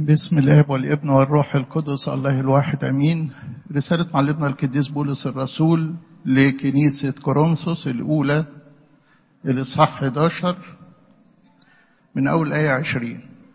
باسم الاب والابن والروح القدس الله الواحد امين رساله معلمنا القديس بولس الرسول لكنيسه كورنثوس الاولى الاصحاح 11 من اول ايه 20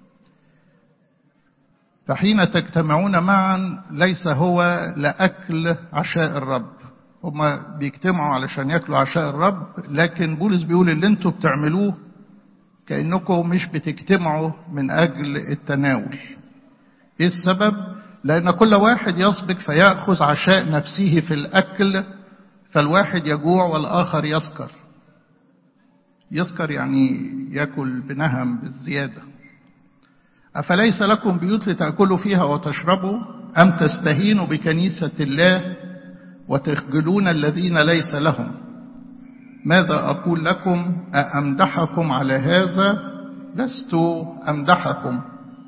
فحين تجتمعون معا ليس هو لاكل عشاء الرب هما بيجتمعوا علشان ياكلوا عشاء الرب لكن بولس بيقول اللي انتوا بتعملوه كأنكم مش بتجتمعوا من أجل التناول إيه السبب؟ لأن كل واحد يسبق فيأخذ عشاء نفسه في الأكل فالواحد يجوع والآخر يسكر يسكر يعني يأكل بنهم بالزيادة أفليس لكم بيوت لتأكلوا فيها وتشربوا أم تستهينوا بكنيسة الله وتخجلون الذين ليس لهم ماذا أقول لكم أأمدحكم على هذا لست أمدحكم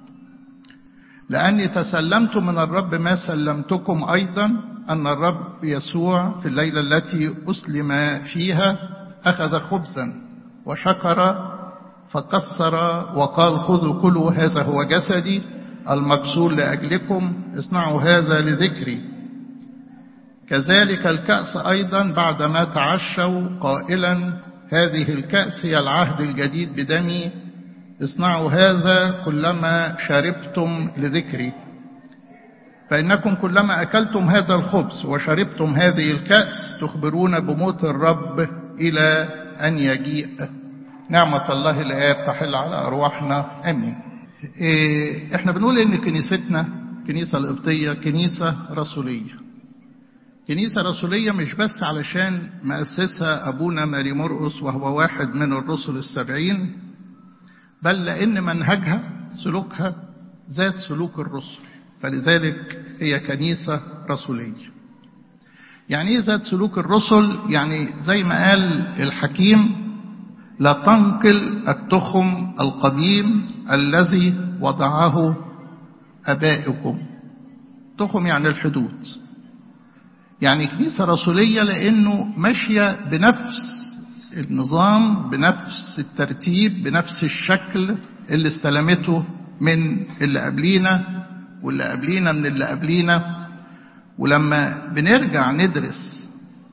لأني تسلمت من الرب ما سلمتكم أيضا أن الرب يسوع في الليلة التي أسلم فيها أخذ خبزا وشكر فكسر وقال خذوا كلوا هذا هو جسدي المكسور لأجلكم اصنعوا هذا لذكري كذلك الكأس أيضا بعدما تعشوا قائلا هذه الكأس هي العهد الجديد بدمي اصنعوا هذا كلما شربتم لذكري فإنكم كلما أكلتم هذا الخبز وشربتم هذه الكأس تخبرون بموت الرب إلى أن يجيء نعمة الله الآب تحل على أرواحنا آمين إيه إحنا بنقول إن كنيستنا كنيسة القبطية كنيسة رسولية كنيسة رسولية مش بس علشان مؤسسها أبونا ماري مرقس وهو واحد من الرسل السبعين بل لأن منهجها سلوكها ذات سلوك الرسل فلذلك هي كنيسة رسولية يعني ايه ذات سلوك الرسل يعني زي ما قال الحكيم لا تنقل التخم القديم الذي وضعه أبائكم تخم يعني الحدود يعني كنيسة رسولية لأنه ماشية بنفس النظام بنفس الترتيب بنفس الشكل اللي استلمته من اللي قبلينا واللي قبلينا من اللي قبلينا ولما بنرجع ندرس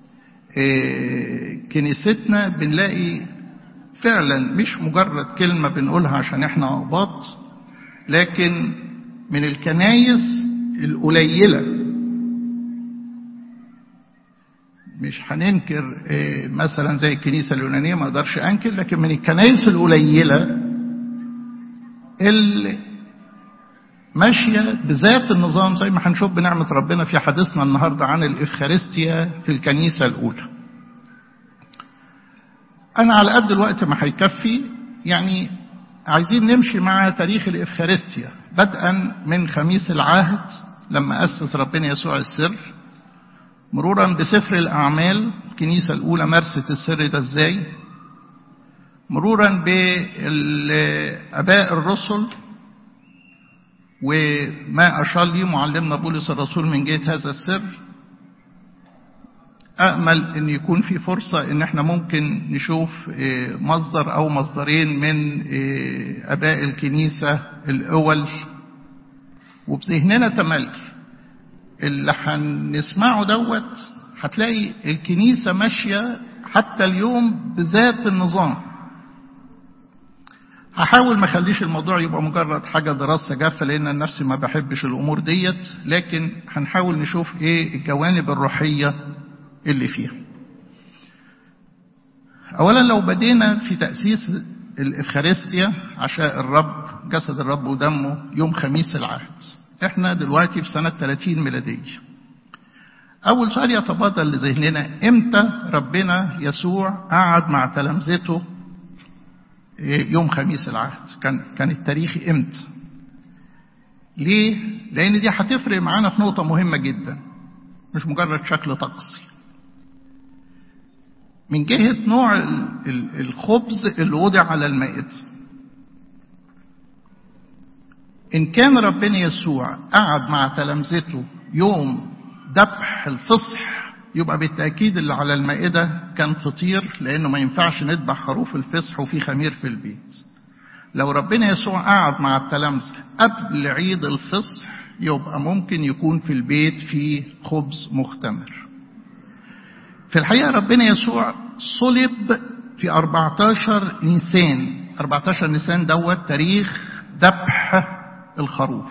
كنيستنا بنلاقي فعلا مش مجرد كلمة بنقولها عشان احنا عباط لكن من الكنايس القليله مش هننكر مثلا زي الكنيسة اليونانية ما اقدرش انكر لكن من الكنائس القليلة اللي ماشية بذات النظام زي ما هنشوف بنعمة ربنا في حديثنا النهاردة عن الإفخارستيا في الكنيسة الأولى أنا على قد الوقت ما هيكفي يعني عايزين نمشي مع تاريخ الإفخارستيا بدءا من خميس العهد لما أسس ربنا يسوع السر مرورا بسفر الأعمال الكنيسة الأولى مارست السر ده إزاي مرورا بآباء الرسل وما أشار لي معلمنا بولس الرسول من جهة هذا السر أأمل أن يكون في فرصة أن احنا ممكن نشوف مصدر أو مصدرين من آباء الكنيسة الأول وبذهننا تملي اللي هنسمعه دوت هتلاقي الكنيسة ماشية حتى اليوم بذات النظام هحاول ما اخليش الموضوع يبقى مجرد حاجة دراسة جافة لأن أنا نفسي ما بحبش الأمور ديت لكن هنحاول نشوف إيه الجوانب الروحية اللي فيها أولا لو بدينا في تأسيس الإفخارستيا عشاء الرب جسد الرب ودمه يوم خميس العهد احنا دلوقتي في سنة 30 ميلادية أول سؤال يتبادر لذهننا إمتى ربنا يسوع قعد مع تلامذته يوم خميس العهد كان كان التاريخ إمتى ليه؟ لأن دي هتفرق معانا في نقطة مهمة جدا مش مجرد شكل طقسي من جهة نوع الخبز اللي وضع على المائدة إن كان ربنا يسوع قعد مع تلامذته يوم ذبح الفصح يبقى بالتأكيد اللي على المائدة كان فطير لأنه ما ينفعش نذبح خروف الفصح وفي خمير في البيت لو ربنا يسوع قعد مع التلامذة قبل عيد الفصح يبقى ممكن يكون في البيت فيه خبز مختمر في الحقيقة ربنا يسوع صلب في 14 نيسان 14 نيسان دوت تاريخ ذبح الخروف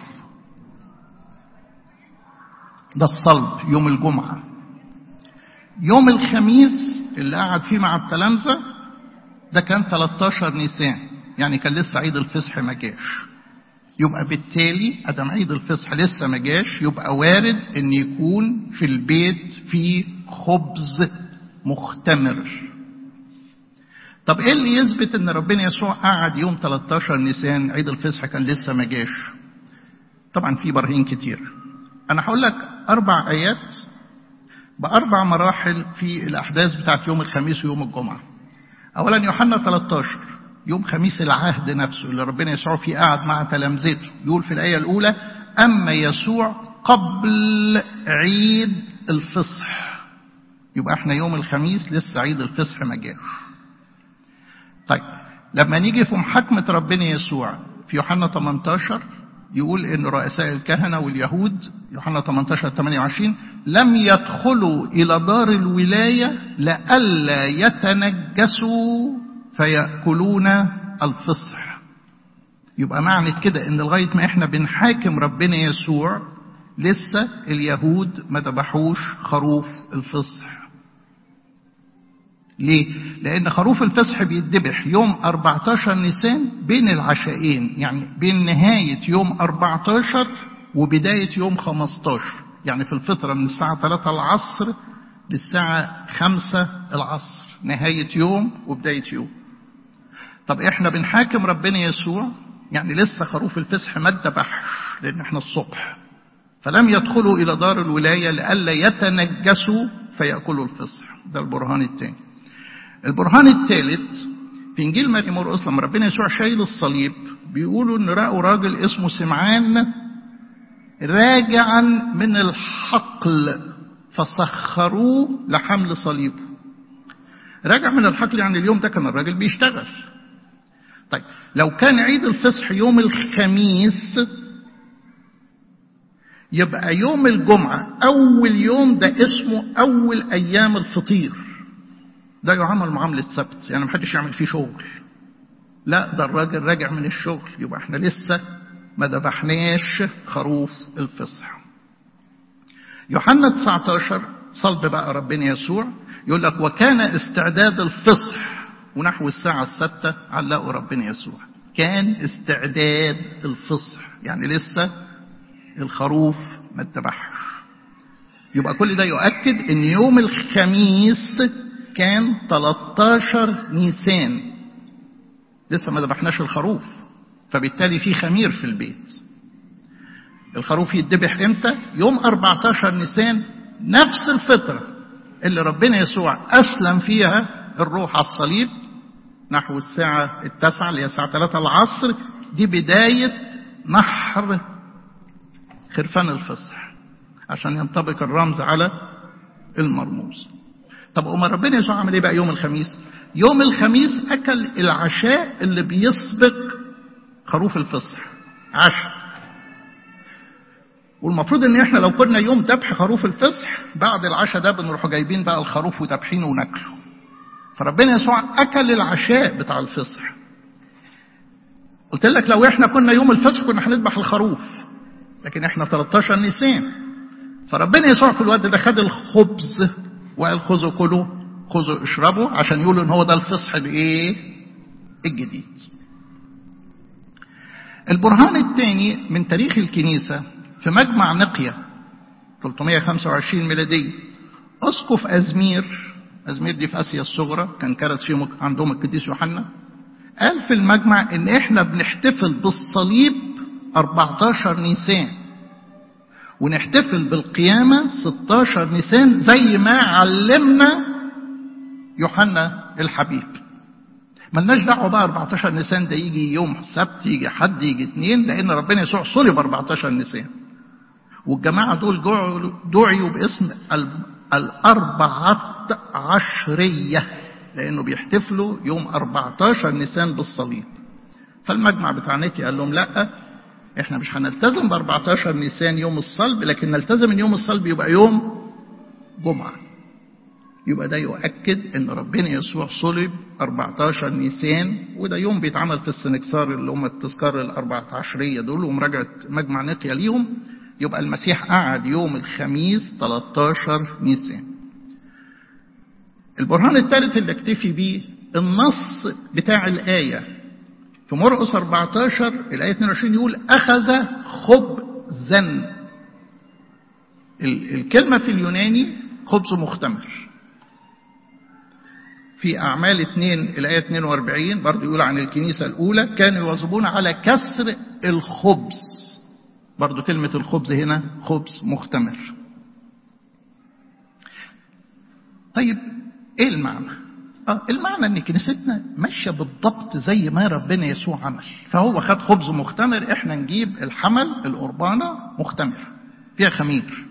ده الصلب يوم الجمعة يوم الخميس اللي قعد فيه مع التلامذة ده كان 13 نيسان يعني كان لسه عيد الفصح ما جاش يبقى بالتالي ادم عيد الفصح لسه ما جاش يبقى وارد ان يكون في البيت في خبز مختمر طب ايه اللي يثبت ان ربنا يسوع قعد يوم 13 نيسان عيد الفصح كان لسه ما جاش طبعا في براهين كتير انا هقول لك اربع ايات باربع مراحل في الاحداث بتاعت يوم الخميس ويوم الجمعه اولا يوحنا 13 يوم خميس العهد نفسه اللي ربنا يسوع فيه قعد مع تلامذته يقول في الآية الأولى أما يسوع قبل عيد الفصح يبقى احنا يوم الخميس لسه عيد الفصح ما جاش طيب لما نيجي في محاكمة ربنا يسوع في يوحنا 18 يقول ان رؤساء الكهنة واليهود يوحنا 18 28 لم يدخلوا الى دار الولاية لئلا يتنجسوا فيأكلون الفصح يبقى معنى كده ان لغاية ما احنا بنحاكم ربنا يسوع لسه اليهود ما ذبحوش خروف الفصح ليه؟ لأن خروف الفصح بيتذبح يوم 14 نيسان بين العشاءين يعني بين نهاية يوم 14 وبداية يوم 15 يعني في الفترة من الساعة 3 العصر للساعة 5 العصر نهاية يوم وبداية يوم طب احنا بنحاكم ربنا يسوع يعني لسه خروف الفصح ما اتذبحش لان احنا الصبح فلم يدخلوا الى دار الولايه لئلا يتنجسوا فياكلوا الفصح ده البرهان الثاني البرهان الثالث في انجيل ماري مرقس لما ربنا يسوع شايل الصليب بيقولوا ان راوا راجل اسمه سمعان راجعا من الحقل فسخروه لحمل صليبه راجع من الحقل يعني اليوم ده كان الراجل بيشتغل طيب لو كان عيد الفصح يوم الخميس يبقى يوم الجمعة أول يوم ده اسمه أول أيام الفطير ده يعامل معاملة سبت يعني محدش يعمل فيه شغل لا ده الراجل راجع من الشغل يبقى احنا لسه ما ذبحناش خروف الفصح يوحنا 19 صلب بقى ربنا يسوع يقول لك وكان استعداد الفصح ونحو الساعة الستة علقوا ربنا يسوع كان استعداد الفصح يعني لسه الخروف ما اتذبحش يبقى كل ده يؤكد ان يوم الخميس كان 13 نيسان لسه ما ذبحناش الخروف فبالتالي في خمير في البيت الخروف يتذبح امتى يوم 14 نيسان نفس الفترة اللي ربنا يسوع أسلم فيها الروح على الصليب نحو الساعة التاسعة اللي هي الساعة 3 العصر دي بداية نحر خرفان الفصح عشان ينطبق الرمز على المرموز طب أمال ربنا يسوع عمل ايه بقى يوم الخميس يوم الخميس أكل العشاء اللي بيسبق خروف الفصح عشاء والمفروض ان احنا لو كنا يوم ذبح خروف الفصح بعد العشاء ده بنروح جايبين بقى الخروف وذابحينه وناكله فربنا يسوع اكل العشاء بتاع الفصح قلت لك لو احنا كنا يوم الفصح كنا هنذبح الخروف لكن احنا 13 نيسان فربنا يسوع في الوقت ده خد الخبز وقال خذوا كلوا خذوا اشربوا عشان يقولوا ان هو ده الفصح الايه الجديد البرهان الثاني من تاريخ الكنيسة في مجمع نقية 325 ميلادية أسقف أزمير أزمير دي في آسيا الصغرى كان كرز فيه عندهم القديس يوحنا قال في المجمع إن إحنا بنحتفل بالصليب 14 نيسان ونحتفل بالقيامة 16 نيسان زي ما علمنا يوحنا الحبيب ملناش دعوه بقى 14 نيسان ده يجي يوم سبت يجي حد يجي اثنين لان ربنا يسوع صلب 14 نيسان والجماعه دول دعيوا باسم الاربعه عشريه لانه بيحتفلوا يوم 14 نيسان بالصليب فالمجمع بتاع نيكي قال لهم لا احنا مش هنلتزم ب 14 نيسان يوم الصلب لكن نلتزم ان يوم الصلب يبقى يوم جمعة يبقى ده يؤكد ان ربنا يسوع صلب 14 نيسان وده يوم بيتعمل في السنكسار اللي هم التذكار ال 14 دول ومراجعة مجمع نقيا ليهم يبقى المسيح قعد يوم الخميس 13 نيسان البرهان الثالث اللي اكتفي بيه النص بتاع الآية في مرقس 14 الآية 22 يقول أخذ خبزا الكلمة في اليوناني خبز مختمر في أعمال 2 الآية 42 برضه يقول عن الكنيسة الأولى كانوا يواظبون على كسر الخبز برضه كلمة الخبز هنا خبز مختمر طيب ايه المعنى آه المعنى ان كنيستنا ماشيه بالضبط زي ما ربنا يسوع عمل فهو خد خبز مختمر احنا نجيب الحمل القربانه مختمر فيها خمير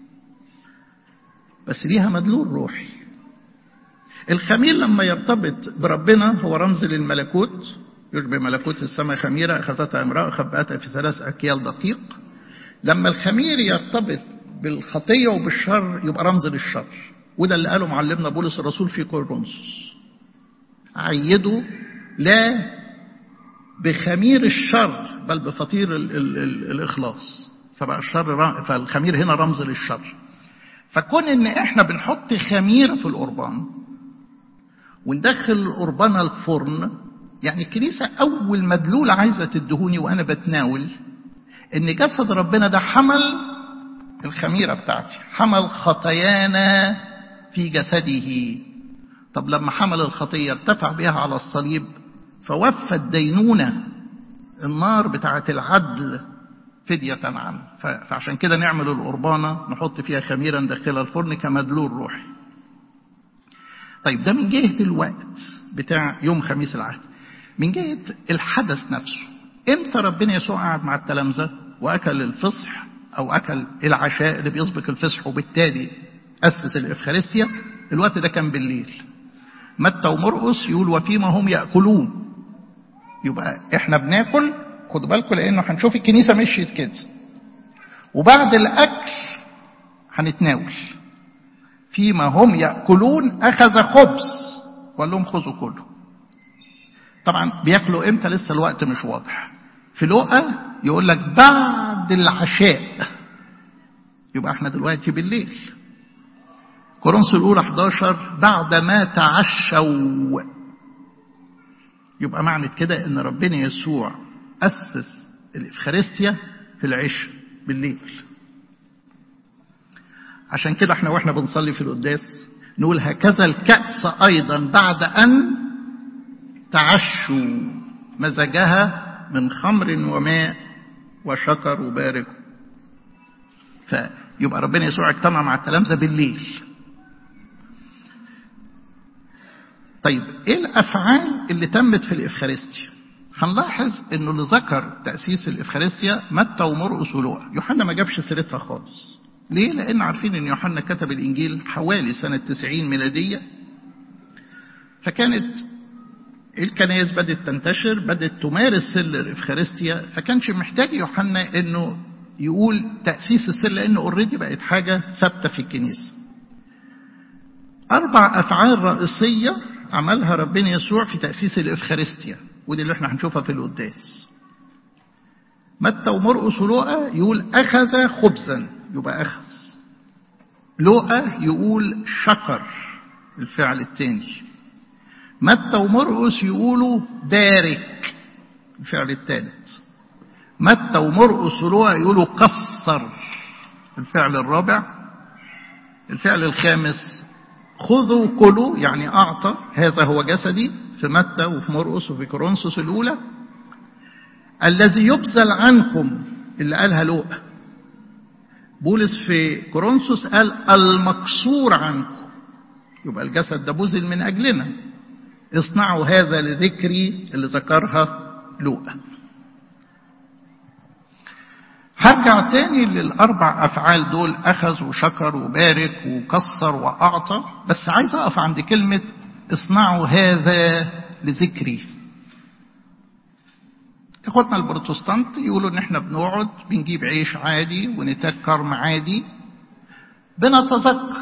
بس ليها مدلول روحي الخمير لما يرتبط بربنا هو رمز للملكوت يشبه ملكوت السماء خميرة أخذتها امرأة خبأتها في ثلاث أكيال دقيق لما الخمير يرتبط بالخطية وبالشر يبقى رمز للشر وده اللي قاله معلمنا بولس الرسول في كورنثوس عيدوا لا بخمير الشر بل بفطير ال ال ال الإخلاص فبقى الشر فالخمير هنا رمز للشر فكون ان احنا بنحط خمير في القربان وندخل القربان الفرن يعني الكنيسة أول مدلول عايزة تدهوني وأنا بتناول إن جسد ربنا ده حمل الخميرة بتاعتي حمل خطايانا في جسده طب لما حمل الخطية ارتفع بها على الصليب فوفى الدينونة النار بتاعة العدل فدية عنه فعشان كده نعمل القربانة نحط فيها خميرة ندخلها الفرن كمدلول روحي طيب ده من جهة الوقت بتاع يوم خميس العهد من جهة الحدث نفسه امتى ربنا يسوع قعد مع التلامذة واكل الفصح او اكل العشاء اللي بيسبق الفصح وبالتالي اسس الافخارستيا الوقت ده كان بالليل متى ومرقس يقول وفيما هم ياكلون يبقى احنا بناكل خدوا بالكم لانه هنشوف الكنيسه مشيت كده وبعد الاكل هنتناول فيما هم ياكلون اخذ خبز وقال لهم خذوا كله طبعا بياكلوا امتى لسه الوقت مش واضح في لقا يقول لك بعد العشاء يبقى احنا دلوقتي بالليل كورنثوس الاولى 11 بعد ما تعشوا يبقى معنى كده ان ربنا يسوع اسس الافخارستيا في العشاء بالليل عشان كده احنا واحنا بنصلي في القداس نقول هكذا الكأس ايضا بعد ان تعشوا مزجها من خمر وماء وشكر وبارك فيبقى ربنا يسوع اجتمع مع التلامذة بالليل طيب ايه الافعال اللي تمت في الافخارستيا هنلاحظ انه اللي ذكر تاسيس الافخارستيا متى ومرقس ولوقا يوحنا ما جابش سيرتها خالص ليه لان عارفين ان يوحنا كتب الانجيل حوالي سنه 90 ميلاديه فكانت الكنائس بدأت تنتشر بدأت تمارس سر الإفخارستيا فكانش محتاج يوحنا إنه يقول تأسيس السر لأنه اوريدي بقت حاجة ثابتة في الكنيسة. أربع أفعال رئيسية عملها ربنا يسوع في تأسيس الإفخارستيا ودي اللي احنا هنشوفها في القداس. متى ومرقس ولوقا يقول أخذ خبزا يبقى أخذ. لوقا يقول شكر الفعل الثاني. متى ومرقس يقولوا بارك الفعل الثالث متى ومرقس ولوقا يقولوا كسر الفعل الرابع الفعل الخامس خذوا كلوا يعني أعطى هذا هو جسدي في متى وفي مرقس وفي كورنثوس الأولى الذي يبذل عنكم اللي قالها لوقا بولس في كورنثوس قال المكسور عنكم يبقى الجسد ده بذل من أجلنا اصنعوا هذا لذكري اللي ذكرها لوقا هرجع تاني للأربع أفعال دول أخذ وشكر وبارك وكسر وأعطى بس عايز أقف عند كلمة اصنعوا هذا لذكري اخواتنا البروتستانت يقولوا ان احنا بنقعد بنجيب عيش عادي ونتاج كرم عادي بنتذكر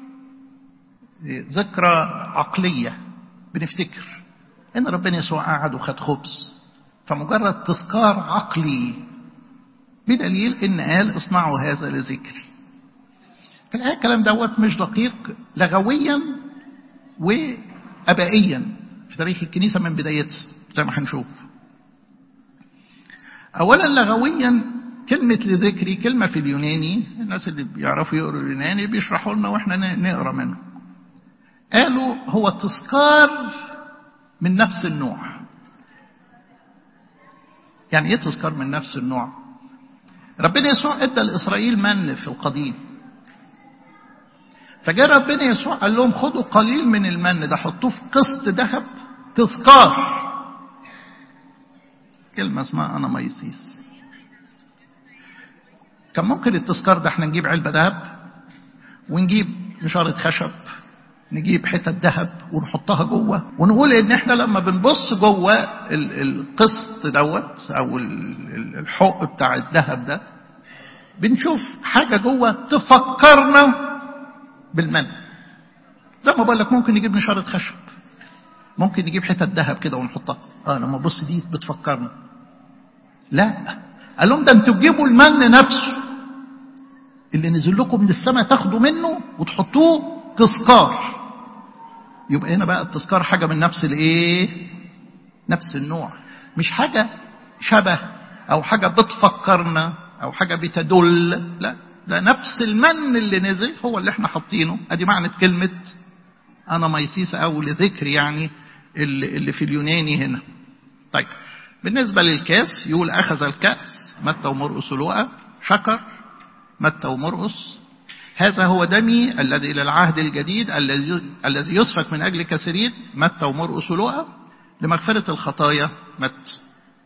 ذكرى عقليه بنفتكر ان ربنا يسوع قعد وخد خبز فمجرد تذكار عقلي بدليل ان قال اصنعوا هذا لذكري في الحقيقه الكلام دوت مش دقيق لغويا وابائيا في تاريخ الكنيسه من بدايتها زي ما هنشوف اولا لغويا كلمة لذكري كلمة في اليوناني الناس اللي بيعرفوا يقروا اليوناني بيشرحوا لنا واحنا نقرا منه قالوا هو تذكار من نفس النوع يعني ايه تذكار من نفس النوع ربنا يسوع ادى لاسرائيل من في القديم فجاء ربنا يسوع قال لهم خدوا قليل من المن ده حطوه في قسط ذهب تذكار كلمه اسمها انا ميسيس كان ممكن التذكار ده احنا نجيب علبه ذهب ونجيب نشاره خشب نجيب حتت ذهب ونحطها جوه ونقول ان احنا لما بنبص جوه القسط دوت او الحق بتاع الذهب ده بنشوف حاجه جوه تفكرنا بالمن زي ما بقول لك ممكن نجيب نشاره خشب ممكن نجيب حتت ذهب كده ونحطها اه لما بص دي بتفكرنا لا قال لهم ده انتوا تجيبوا المن نفسه اللي نزل لكم من السماء تاخدوا منه وتحطوه تذكار يبقى هنا بقى التذكار حاجة من نفس الايه نفس النوع مش حاجة شبه او حاجة بتفكرنا او حاجة بتدل لا ده نفس المن اللي نزل هو اللي احنا حاطينه ادي معنى كلمة انا ميسيس او لذكر يعني اللي, اللي في اليوناني هنا طيب بالنسبة للكاس يقول اخذ الكأس متى ومرقس ولوقا شكر متى ومرقس هذا هو دمي الذي إلى العهد الجديد الذي يسفك من أجل كثيرين متى ومرقس ولوقا لمغفرة الخطايا متى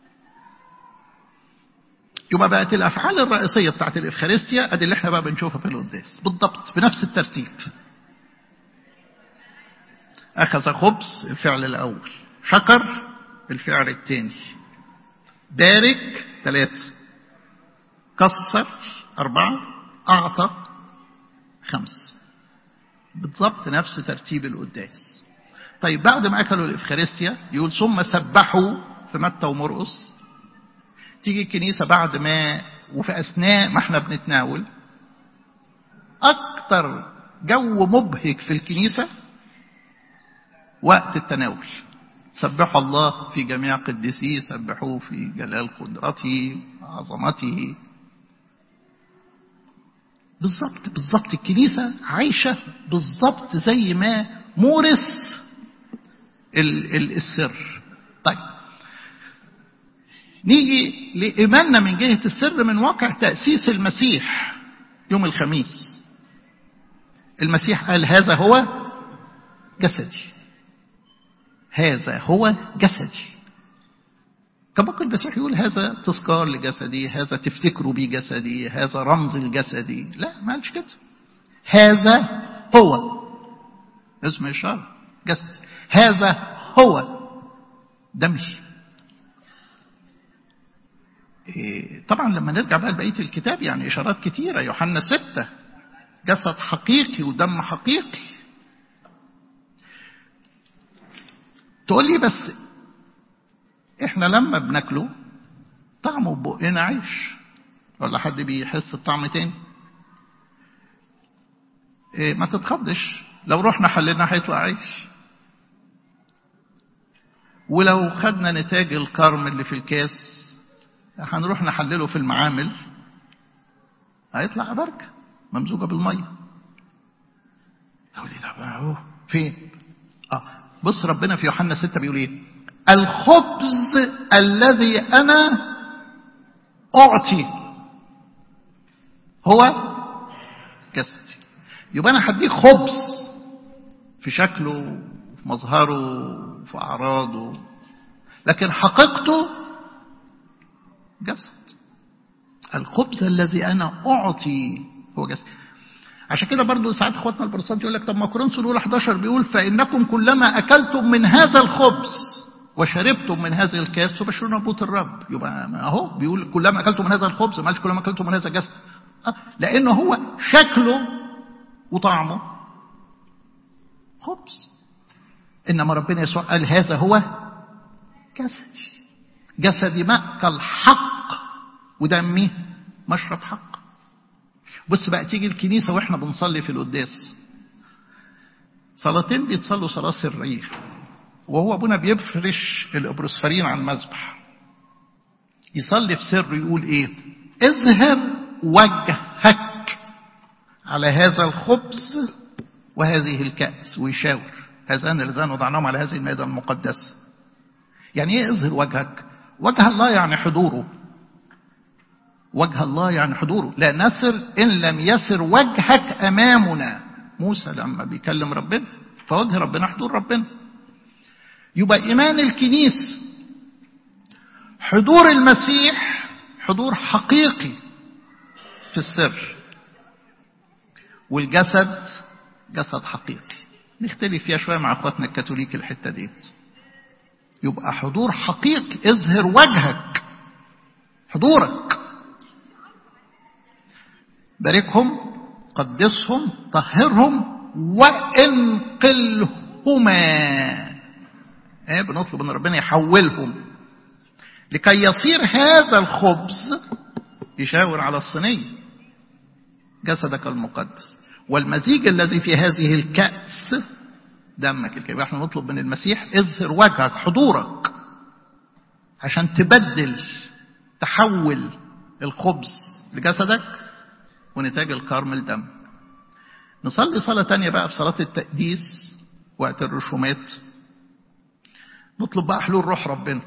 يبقى بقت الأفعال الرئيسية بتاعت الإفخارستيا أدي اللي احنا بقى بنشوفها في القداس بالضبط بنفس الترتيب أخذ خبز الفعل الأول شكر الفعل الثاني بارك ثلاثة كسر أربعة أعطى خمس بالضبط نفس ترتيب القداس طيب بعد ما أكلوا الإفخارستيا يقول ثم سبحوا في متى ومرقس تيجي الكنيسة بعد ما وفي أثناء ما احنا بنتناول أكتر جو مبهج في الكنيسة وقت التناول سبحوا الله في جميع قدسيه سبحوه في جلال قدرته عظمته بالظبط بالظبط الكنيسة عايشة بالظبط زي ما مورس ال ال السر طيب نيجي لإيماننا من جهة السر من واقع تأسيس المسيح يوم الخميس المسيح قال هذا هو جسدي هذا هو جسدي كان ممكن المسيح يقول هذا تذكار لجسدي هذا تفتكروا بيه جسدي هذا رمز الجسدي لا ما قالش كده هذا هو اسم إشارة جسدي هذا هو دمي إيه طبعا لما نرجع بقى لبقية الكتاب يعني إشارات كتيرة يوحنا ستة جسد حقيقي ودم حقيقي تقول لي بس احنا لما بناكله طعمه بقنا عيش ولا حد بيحس بطعم تاني إيه ما تتخضش لو رحنا حللنا هيطلع عيش ولو خدنا نتاج الكرم اللي في الكاس هنروح نحلله في المعامل هيطلع بركه ممزوجه بالميه تقول لي ده اهو فين اه بص ربنا في يوحنا 6 بيقول ايه الخبز الذي انا اعطي هو جسدي يبقى انا هديك خبز في شكله في مظهره في اعراضه لكن حقيقته جسد الخبز الذي انا اعطي هو جسد عشان كده برضو ساعات اخواتنا البروتستانت يقول لك طب ما كورنثوس الاولى 11 بيقول فانكم كلما اكلتم من هذا الخبز وشربتم من هذه الكاس تبشرون نبوت الرب يبقى اهو بيقول كلما اكلتم من هذا الخبز ما قالش كلما اكلتم من هذا الجسد أه لانه هو شكله وطعمه خبز انما ربنا يسوع قال هذا هو جسدي جسدي مأكل حق ودمي مشرب حق بص بقى تيجي الكنيسة واحنا بنصلي في القداس صلاتين بيتصلوا صلاة سرية وهو ابونا بيفرش الابروسفرين على المذبح يصلي في سر يقول ايه اظهر وجهك على هذا الخبز وهذه الكأس ويشاور هذان اللذان وضعناهم على هذه المائدة المقدسة يعني ايه اظهر وجهك وجه الله يعني حضوره وجه الله يعني حضوره لا نسر إن لم يسر وجهك أمامنا موسى لما بيكلم ربنا فوجه ربنا حضور ربنا يبقى إيمان الكنيس حضور المسيح حضور حقيقي في السر والجسد جسد حقيقي نختلف فيها شوية مع اخواتنا الكاثوليك الحتة ديت يبقى حضور حقيقي اظهر وجهك حضورك باركهم قدسهم طهرهم وانقلهما ايه بنطلب ان ربنا يحولهم لكي يصير هذا الخبز يشاور على الصينية جسدك المقدس والمزيج الذي في هذه الكأس دمك الكريم احنا نطلب من المسيح اظهر وجهك حضورك عشان تبدل تحول الخبز لجسدك ونتاج الكرم الدم نصلي صلاة تانية بقى في صلاة التقديس وقت الرسومات نطلب بقى حلول روح ربنا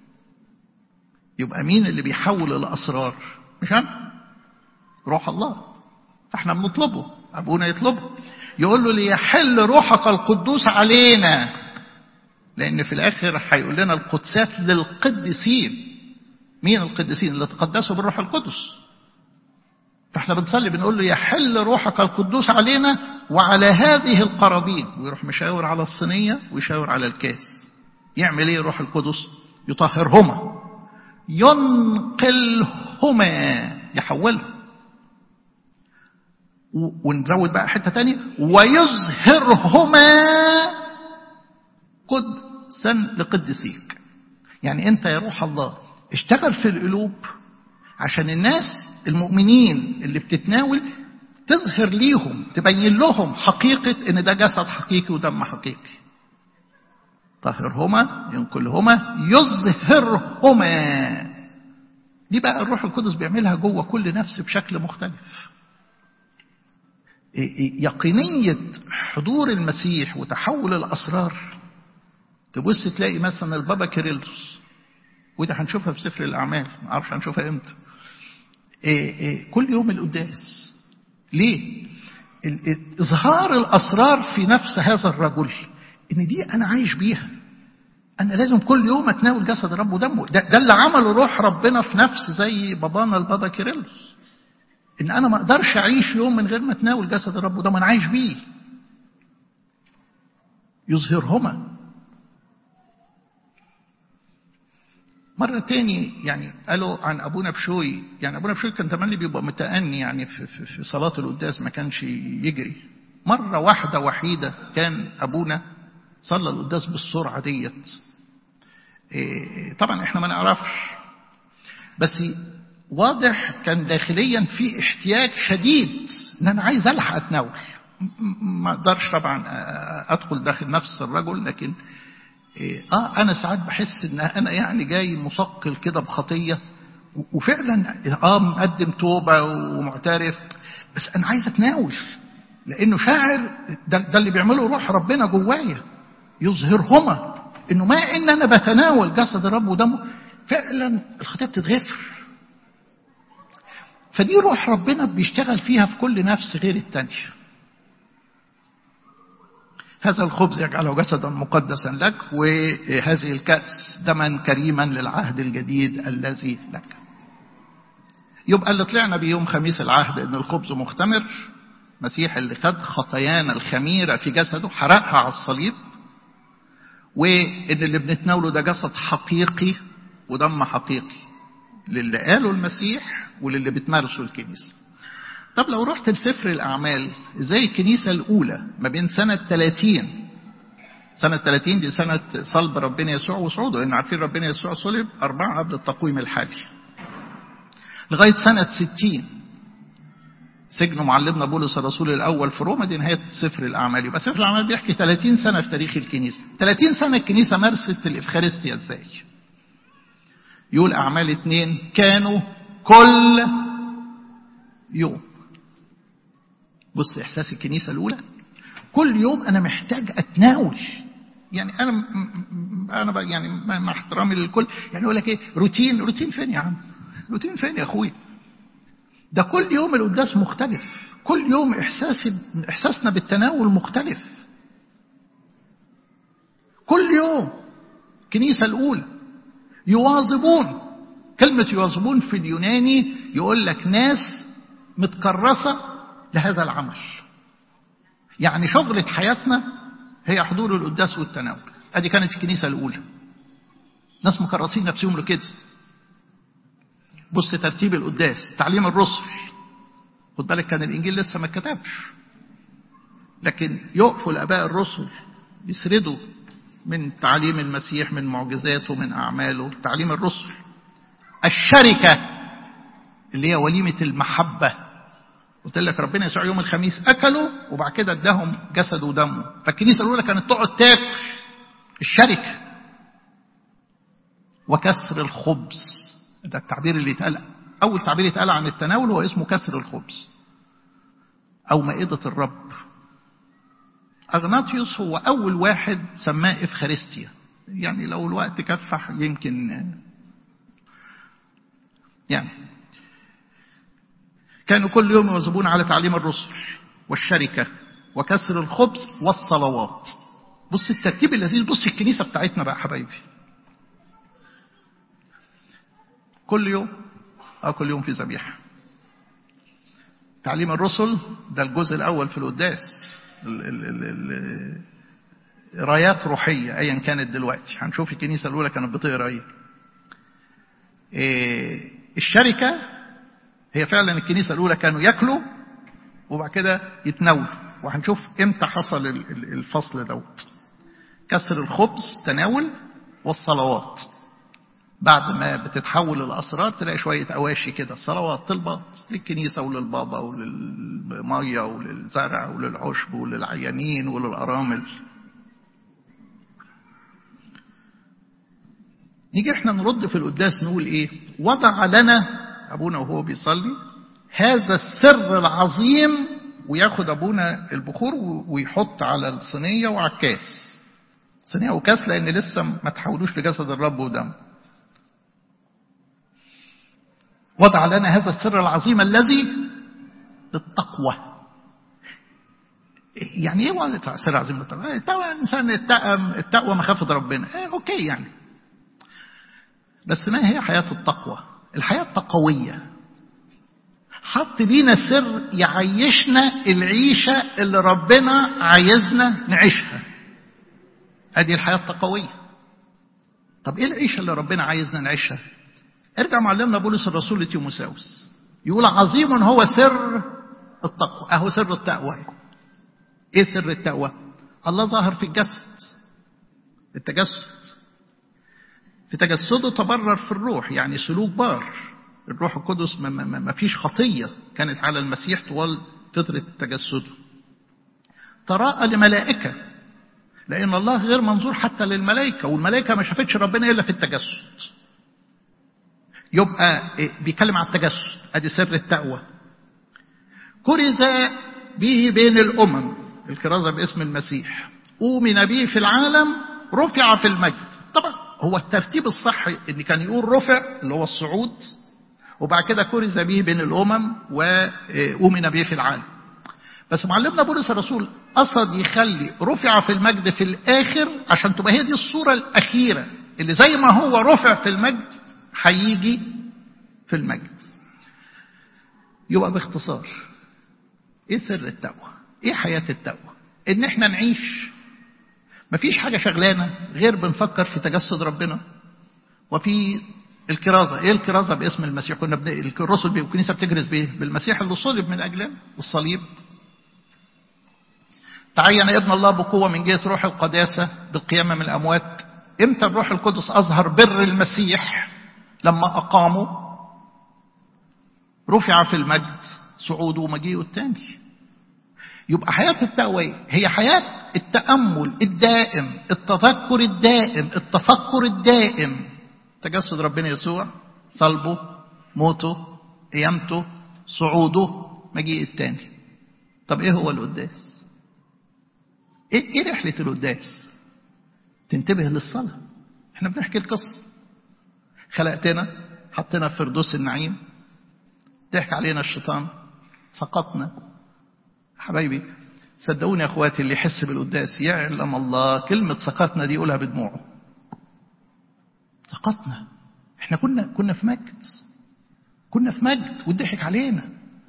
يبقى مين اللي بيحول الأسرار مش أنا روح الله فاحنا بنطلبه أبونا يطلبه يقول له ليحل روحك القدوس علينا لأن في الآخر هيقول لنا القدسات للقديسين مين القديسين اللي تقدسوا بالروح القدس فاحنا بنصلي بنقول له يحل روحك القدوس علينا وعلى هذه القرابين ويروح مشاور على الصينية ويشاور على الكاس يعمل ايه الروح القدس يطهرهما ينقلهما يحولهم ونزود بقى حتة تانية ويظهرهما قدسا لقدسيك يعني انت يا روح الله اشتغل في القلوب عشان الناس المؤمنين اللي بتتناول تظهر ليهم تبين لهم حقيقة ان ده جسد حقيقي ودم حقيقي طهرهما ينقلهما يظهرهما دي بقى الروح القدس بيعملها جوه كل نفس بشكل مختلف يقينية حضور المسيح وتحول الأسرار تبص تلاقي مثلا البابا كيرلس وده هنشوفها في سفر الأعمال ما اعرفش هنشوفها امتى إيه إيه كل يوم القداس ليه إظهار الأسرار في نفس هذا الرجل إن دي أنا عايش بيها أنا لازم كل يوم أتناول جسد الرب ودمه ده, ده اللي عمله روح ربنا في نفس زي بابانا البابا كيرلس ان انا ما اقدرش اعيش يوم من غير ما اتناول جسد الرب وده ما انا عايش بيه يظهرهما مرة تاني يعني قالوا عن أبونا بشوي يعني أبونا بشوي كان تملي بيبقى متأني يعني في, في, في صلاة القداس ما كانش يجري مرة واحدة وحيدة كان أبونا صلى القداس بالسرعة ديت إيه طبعا احنا ما نعرفش بس واضح كان داخليا في احتياج شديد ان انا عايز الحق اتناول ما اقدرش طبعا ادخل داخل نفس الرجل لكن اه انا ساعات بحس ان انا يعني جاي مثقل كده بخطيه وفعلا اه مقدم توبه ومعترف بس انا عايز اتناول لانه شاعر ده, ده اللي بيعمله روح ربنا جوايا يظهرهما انه ما ان انا بتناول جسد الرب ودمه فعلا الخطيه بتتغفر فدي روح ربنا بيشتغل فيها في كل نفس غير التانية هذا الخبز يجعله جسدا مقدسا لك وهذه الكأس دما كريما للعهد الجديد الذي لك يبقى اللي طلعنا بيه يوم خميس العهد ان الخبز مختمر مسيح اللي خد خطايانا الخميرة في جسده حرقها على الصليب وإن اللي بنتناوله ده جسد حقيقي ودم حقيقي للي قاله المسيح وللي بتمارسه الكنيسة طب لو رحت لسفر الأعمال زي الكنيسة الأولى ما بين سنة 30 سنة 30 دي سنة صلب ربنا يسوع وصعوده لأن عارفين ربنا يسوع صلب أربعة قبل التقويم الحالي لغاية سنة 60 سجن معلمنا بولس الرسول الأول في روما دي نهاية سفر الأعمال يبقى سفر الأعمال بيحكي 30 سنة في تاريخ الكنيسة 30 سنة الكنيسة مارست الإفخارستيا إزاي يقول أعمال اتنين كانوا كل يوم بص إحساس الكنيسة الأولى كل يوم أنا محتاج أتناول يعني أنا أنا يعني مع احترامي للكل يعني يقول لك إيه روتين روتين فين يا عم روتين فين يا أخوي ده كل يوم القداس مختلف كل يوم إحساسي إحساسنا بالتناول مختلف كل يوم الكنيسة الأولى يواظبون كلمة يواظبون في اليوناني يقول لك ناس متكرسة لهذا العمل يعني شغلة حياتنا هي حضور القداس والتناول ادي كانت الكنيسة الأولى ناس مكرسين نفسهم لكده بص ترتيب القداس تعليم الرسل خد بالك كان الإنجيل لسه ما اتكتبش لكن يقفوا الآباء الرسل يسردوا من تعليم المسيح من معجزاته من أعماله تعليم الرسل الشركة اللي هي وليمة المحبة قلت لك ربنا يسوع يوم الخميس أكلوا وبعد كده اداهم جسد ودمه فالكنيسة الأولى كانت تقعد تاكل الشركة وكسر الخبز ده التعبير اللي اتقال أول تعبير اتقال عن التناول هو اسمه كسر الخبز أو مائدة الرب أغناطيوس هو أول واحد سماه إفخارستيا يعني لو الوقت كفح يمكن يعني كانوا كل يوم يواظبون على تعليم الرسل والشركة وكسر الخبز والصلوات بص الترتيب اللذيذ بص الكنيسة بتاعتنا بقى حبايبي كل يوم أو كل يوم في ذبيحة تعليم الرسل ده الجزء الأول في القداس قرايات روحية أيا كانت دلوقتي هنشوف الكنيسة الأولى كانت بتقرا إيه الشركة هي فعلا الكنيسة الأولى كانوا ياكلوا وبعد كده يتناولوا وهنشوف امتى حصل الفصل دوت كسر الخبز تناول والصلوات بعد ما بتتحول الأسرار تلاقي شوية أواشي كده الصلوات طلبات للكنيسة وللبابا وللمية وللزرع وللعشب وللعيانين وللأرامل نيجي احنا نرد في القداس نقول ايه وضع لنا ابونا وهو بيصلي هذا السر العظيم وياخد ابونا البخور ويحط على الصينيه وعلى الكاس صينيه وكاس لان لسه ما تحولوش لجسد الرب ودم وضع لنا هذا السر العظيم الذي للتقوى يعني ايه سر عظيم للتقوى؟ التقوى الانسان التقوى التقوى مخافه ربنا ايه اوكي يعني بس ما هي حياه التقوى؟ الحياه التقويه حط لينا سر يعيشنا العيشه اللي ربنا عايزنا نعيشها ادي الحياه التقويه طب ايه العيشه اللي ربنا عايزنا نعيشها ارجع معلمنا بولس الرسول لتيموساوس يقول عظيم هو سر التقوى اهو سر التقوى ايه سر التقوى الله ظهر في الجسد التجسد في تجسده تبرر في الروح يعني سلوك بار الروح القدس ما, ما, ما فيش خطية كانت على المسيح طوال فترة تجسده تراءى لملائكة لأن الله غير منظور حتى للملائكة والملائكة ما شافتش ربنا إلا في التجسد يبقى بيتكلم عن التجسد ادي سر التقوى كرز به بين الامم الكرازه باسم المسيح أؤمن به في العالم رفع في المجد طبعا هو الترتيب الصحي ان كان يقول رفع اللي هو الصعود وبعد كده كرز به بين الامم وأؤمن به في العالم بس معلمنا بولس الرسول قصد يخلي رفع في المجد في الاخر عشان تبقى هي دي الصوره الاخيره اللي زي ما هو رفع في المجد هيجي في المجد يبقى باختصار ايه سر التقوى ايه حياة التقوى ان احنا نعيش مفيش حاجة شغلانة غير بنفكر في تجسد ربنا وفي الكرازة ايه الكرازة باسم المسيح كنا بن... الرسل والكنيسة بتجرز بايه بالمسيح اللي صلب من اجلنا الصليب تعين ابن الله بقوة من جهة روح القداسة بالقيامة من الأموات امتى الروح القدس أظهر بر المسيح لما أقاموا رفع في المجد صعوده ومجيئه الثاني يبقى حياة التقوى هي حياة التأمل الدائم التذكر الدائم التفكر الدائم تجسد ربنا يسوع صلبه موته قيامته صعوده مجيء الثاني طب ايه هو القداس ايه, إيه رحلة القداس تنتبه للصلاة احنا بنحكي القصة خلقتنا حطينا في فردوس النعيم ضحك علينا الشيطان سقطنا حبايبي صدقوني يا اخواتي اللي يحس بالقداس يعلم الله كلمة سقطنا دي يقولها بدموعه سقطنا احنا كنا كنا في مجد كنا في مجد وضحك علينا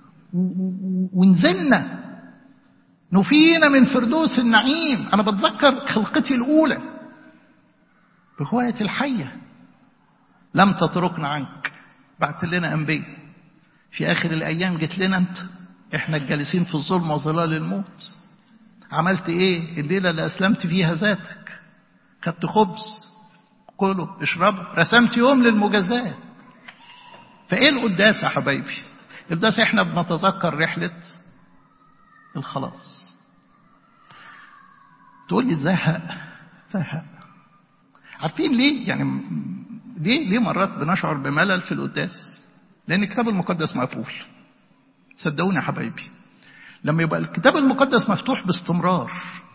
ونزلنا نفينا من فردوس النعيم انا بتذكر خلقتي الاولى بهواية الحية لم تتركنا عنك بعت لنا انبياء في اخر الايام جيت لنا انت احنا الجالسين في الظلم وظلال الموت عملت ايه الليلة اللي اسلمت فيها ذاتك خدت خبز كلوا اشربوا رسمت يوم للمجازاة فايه القداس يا حبايبي القداس احنا بنتذكر رحلة الخلاص تقول لي زهق زهق عارفين ليه يعني ليه ليه مرات بنشعر بملل في القداس لان الكتاب المقدس مقفول صدقوني يا حبايبي لما يبقى الكتاب المقدس مفتوح باستمرار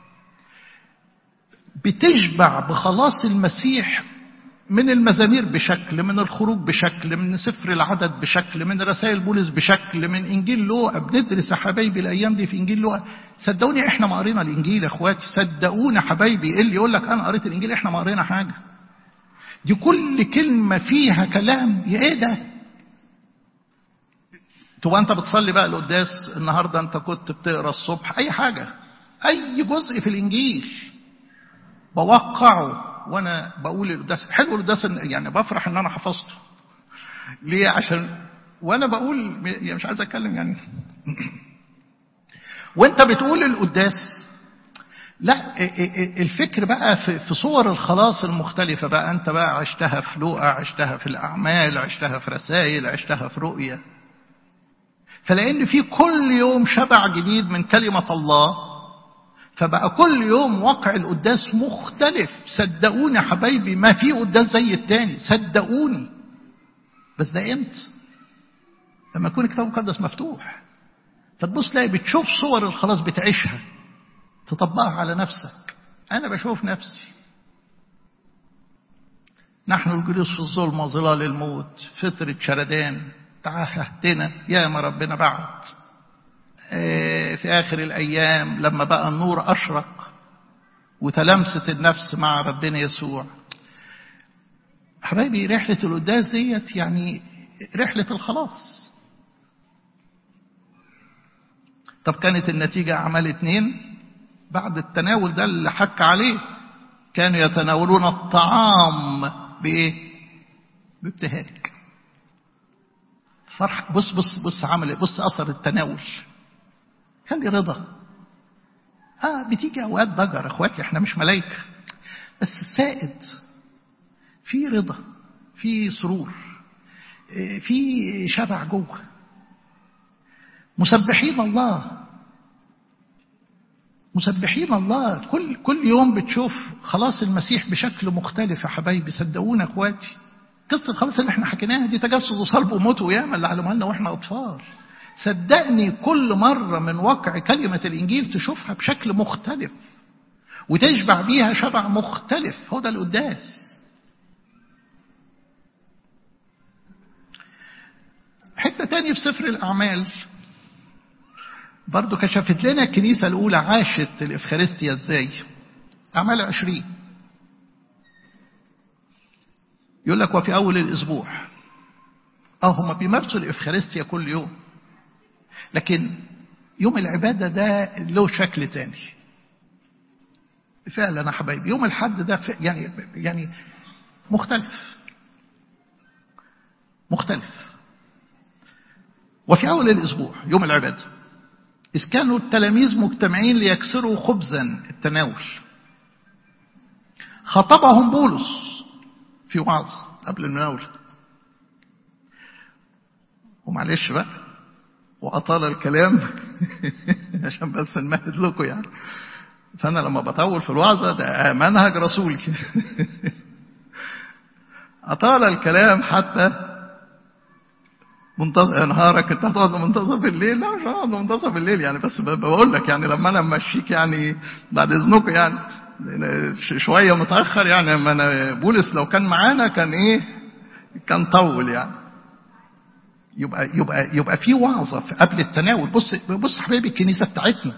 بتشبع بخلاص المسيح من المزامير بشكل من الخروج بشكل من سفر العدد بشكل من رسائل بولس بشكل من انجيل لوقا بندرس يا حبايبي الايام دي في انجيل لوقا صدقوني احنا ما قرينا الانجيل يا اخواتي صدقوني حبايبي اللي يقول لك انا قريت الانجيل احنا ما قرينا حاجه دي كل كلمه فيها كلام يا ايه ده تبقى انت بتصلي بقى القداس النهارده انت كنت بتقرا الصبح اي حاجه اي جزء في الانجيل بوقعه وانا بقول القداس حلو القداس يعني بفرح ان انا حفظته ليه عشان وانا بقول يعني مش عايز اتكلم يعني وانت بتقول القداس لا الفكر بقى في صور الخلاص المختلفة بقى انت بقى عشتها في لوقا عشتها في الاعمال عشتها في رسائل عشتها في رؤية فلان في كل يوم شبع جديد من كلمة الله فبقى كل يوم واقع القداس مختلف صدقوني يا حبايبي ما في قداس زي التاني صدقوني بس ده امتى لما يكون الكتاب المقدس مفتوح فتبص تلاقي بتشوف صور الخلاص بتعيشها تطبقها على نفسك انا بشوف نفسي نحن الجلوس في الظلم وظلال الموت فترة شردان تعهدنا يا ما ربنا بعت في آخر الأيام لما بقى النور أشرق وتلامست النفس مع ربنا يسوع حبايبي رحلة القداس ديت يعني رحلة الخلاص طب كانت النتيجة أعمال اتنين بعد التناول ده اللي حك عليه كانوا يتناولون الطعام بإيه؟ بابتهاج فرح بص بص بص عمل بص أثر التناول خلي رضا اه بتيجي اوقات ضجر اخواتي احنا مش ملايكه بس سائد في رضا في سرور في شبع جوه مسبحين الله مسبحين الله كل كل يوم بتشوف خلاص المسيح بشكل مختلف يا حبايبي صدقونا اخواتي قصه الخلاص اللي احنا حكيناها دي تجسد وصلب وموت وياما اللي علموها لنا واحنا اطفال صدقني كل مرة من واقع كلمة الإنجيل تشوفها بشكل مختلف وتشبع بيها شبع مختلف هو ده القداس حتة تاني في سفر الأعمال برضو كشفت لنا الكنيسة الأولى عاشت الإفخارستيا إزاي أعمال عشرين يقول لك وفي أول الأسبوع اه هم بيمارسوا الإفخارستيا كل يوم لكن يوم العبادة ده له شكل تاني فعلا يا حبايبي يوم الحد ده يعني يعني مختلف مختلف وفي أول الأسبوع يوم العبادة إذ كانوا التلاميذ مجتمعين ليكسروا خبزا التناول خطبهم بولس في وعظ قبل المناولة ومعلش بقى وأطال الكلام عشان بس نمهد لكم يعني فأنا لما بطول في الوعظة ده منهج رسولي أطال الكلام حتى منتصف نهارك انت هتقعد منتصف الليل لا مش هقعد منتصف الليل يعني بس بقول لك يعني لما انا ماشيك يعني بعد اذنكم يعني شويه متاخر يعني لما انا بولس لو كان معانا كان ايه كان طول يعني يبقى يبقى يبقى في وعظه قبل التناول بص بص حبايبي الكنيسه بتاعتنا